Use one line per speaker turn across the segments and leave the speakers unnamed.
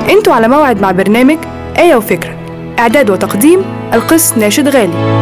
انتوا على موعد مع برنامج آية وفكرة إعداد وتقديم القس ناشد غالي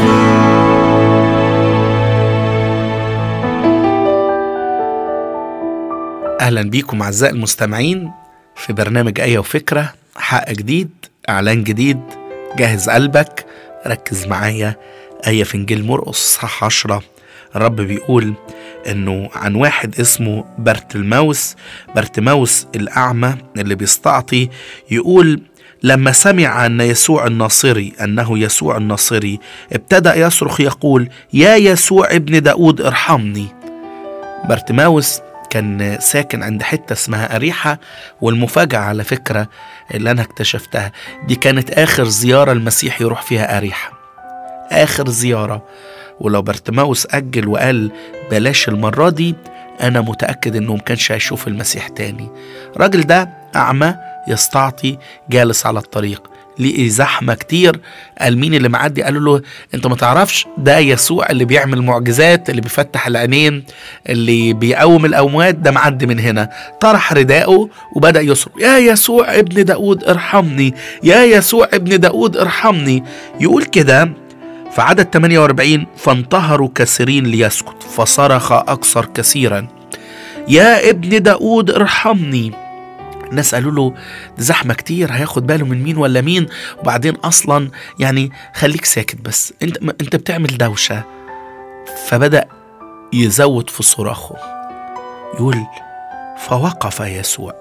أهلا بيكم أعزائي المستمعين في برنامج آية وفكرة حق جديد إعلان جديد جهز قلبك ركز معايا آية في إنجيل مرقس صح عشرة الرب بيقول إنه عن واحد اسمه برتلماوس برتماوس الأعمى اللي بيستعطي يقول لما سمع أن يسوع الناصري أنه يسوع الناصري ابتدأ يصرخ يقول يا يسوع ابن داود ارحمني برتماوس كان ساكن عند حتة اسمها أريحة والمفاجأة على فكرة اللي أنا اكتشفتها دي كانت آخر زيارة المسيح يروح فيها أريحة آخر زيارة ولو برتماوس أجل وقال بلاش المرة دي أنا متأكد إنه مكانش هيشوف المسيح تاني الراجل ده أعمى يستعطي جالس على الطريق لقي زحمة كتير قال مين اللي معدي قالوا له انت ما تعرفش ده يسوع اللي بيعمل معجزات اللي بيفتح العينين اللي بيقوم الأموات ده معدي من هنا طرح رداءه وبدأ يصرخ يا يسوع ابن داود ارحمني يا يسوع ابن داود ارحمني يقول كده في عدد 48 فانتهروا كثيرين ليسكت فصرخ أكثر كثيرا يا ابن داود ارحمني الناس قالوا له ده زحمه كتير هياخد باله من مين ولا مين وبعدين اصلا يعني خليك ساكت بس انت انت بتعمل دوشه فبدا يزود في صراخه يقول فوقف يسوع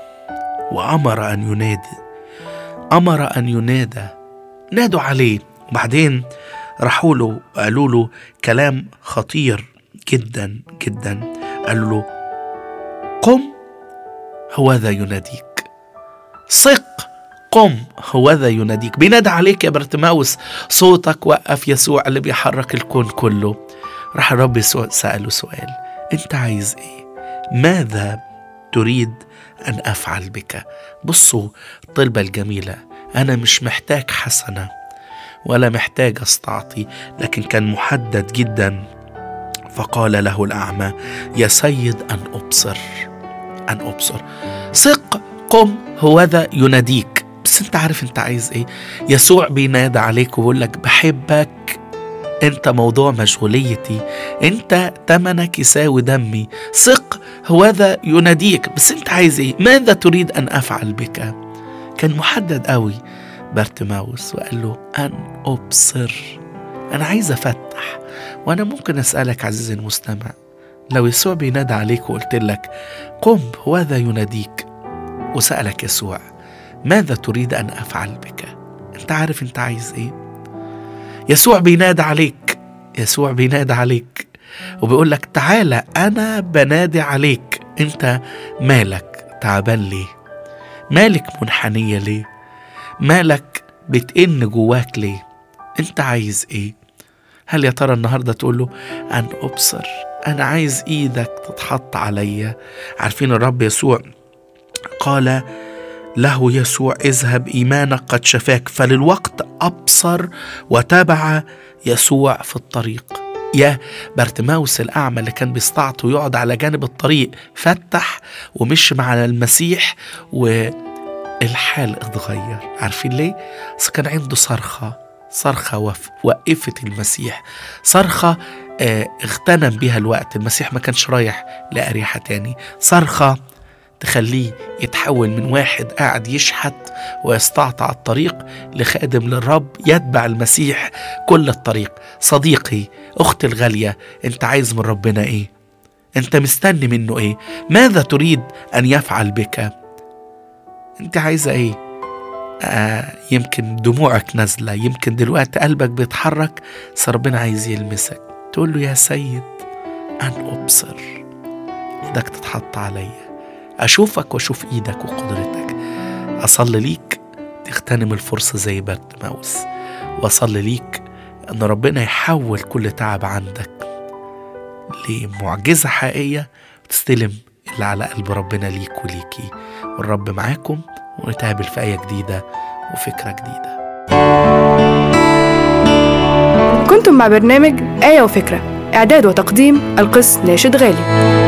وامر ان ينادي امر ان ينادى نادوا عليه وبعدين راحوا له وقالوا له كلام خطير جدا جدا قالوا له قم هوذا يناديك ثق قم هوذا يناديك بينادى عليك يا برتماوس صوتك وقف يسوع اللي بيحرك الكون كله راح الرب يسوع سأله سؤال انت عايز ايه ماذا تريد ان افعل بك بصوا الطلبة الجميلة انا مش محتاج حسنة ولا محتاج استعطي لكن كان محدد جدا فقال له الاعمى يا سيد ان ابصر أن أبصر ثق قم هوذا يناديك بس أنت عارف أنت عايز إيه يسوع بينادى عليك ويقول لك بحبك أنت موضوع مشغوليتي أنت تمنك يساوي دمي ثق هوذا يناديك بس أنت عايز إيه ماذا تريد أن أفعل بك كان محدد قوي بارتماوس وقال له أن أبصر أنا عايز أفتح وأنا ممكن أسألك عزيزي المستمع لو يسوع بينادى عليك وقلت لك قم وهذا يناديك وسألك يسوع ماذا تريد أن أفعل بك أنت عارف أنت عايز إيه يسوع بينادى عليك يسوع بينادى عليك وبيقول لك تعالى أنا بنادي عليك أنت مالك تعبان ليه مالك منحنية ليه مالك بتئن جواك ليه أنت عايز إيه هل يا ترى النهارده تقول له أن أبصر أنا عايز إيدك تتحط عليا عارفين الرب يسوع قال له يسوع اذهب إيمانك قد شفاك فللوقت أبصر وتابع يسوع في الطريق يا برتماوس الأعمى اللي كان بيستعط ويقعد على جانب الطريق فتح ومشي مع المسيح والحال اتغير عارفين ليه؟ بس كان عنده صرخة صرخة وقفت المسيح صرخة اه اغتنم بيها الوقت المسيح ما كانش رايح لأريحة تاني صرخة تخليه يتحول من واحد قاعد يشحت ويستعطى الطريق لخادم للرب يتبع المسيح كل الطريق صديقي أختي الغالية أنت عايز من ربنا إيه؟ أنت مستني منه إيه؟ ماذا تريد أن يفعل بك؟ أنت عايزة إيه؟ آه يمكن دموعك نازلة يمكن دلوقتي قلبك بيتحرك بس ربنا عايز يلمسك تقول له يا سيد أن أبصر إيدك تتحط عليا أشوفك وأشوف إيدك وقدرتك أصلي ليك تغتنم الفرصة زي بارتماوس وأصلي ليك أن ربنا يحول كل تعب عندك لمعجزة حقيقية وتستلم اللي على قلب ربنا ليك وليكي والرب معاكم ونتقابل في آية جديدة وفكرة جديدة
كنتم مع برنامج آية وفكرة إعداد وتقديم القس ناشد غالي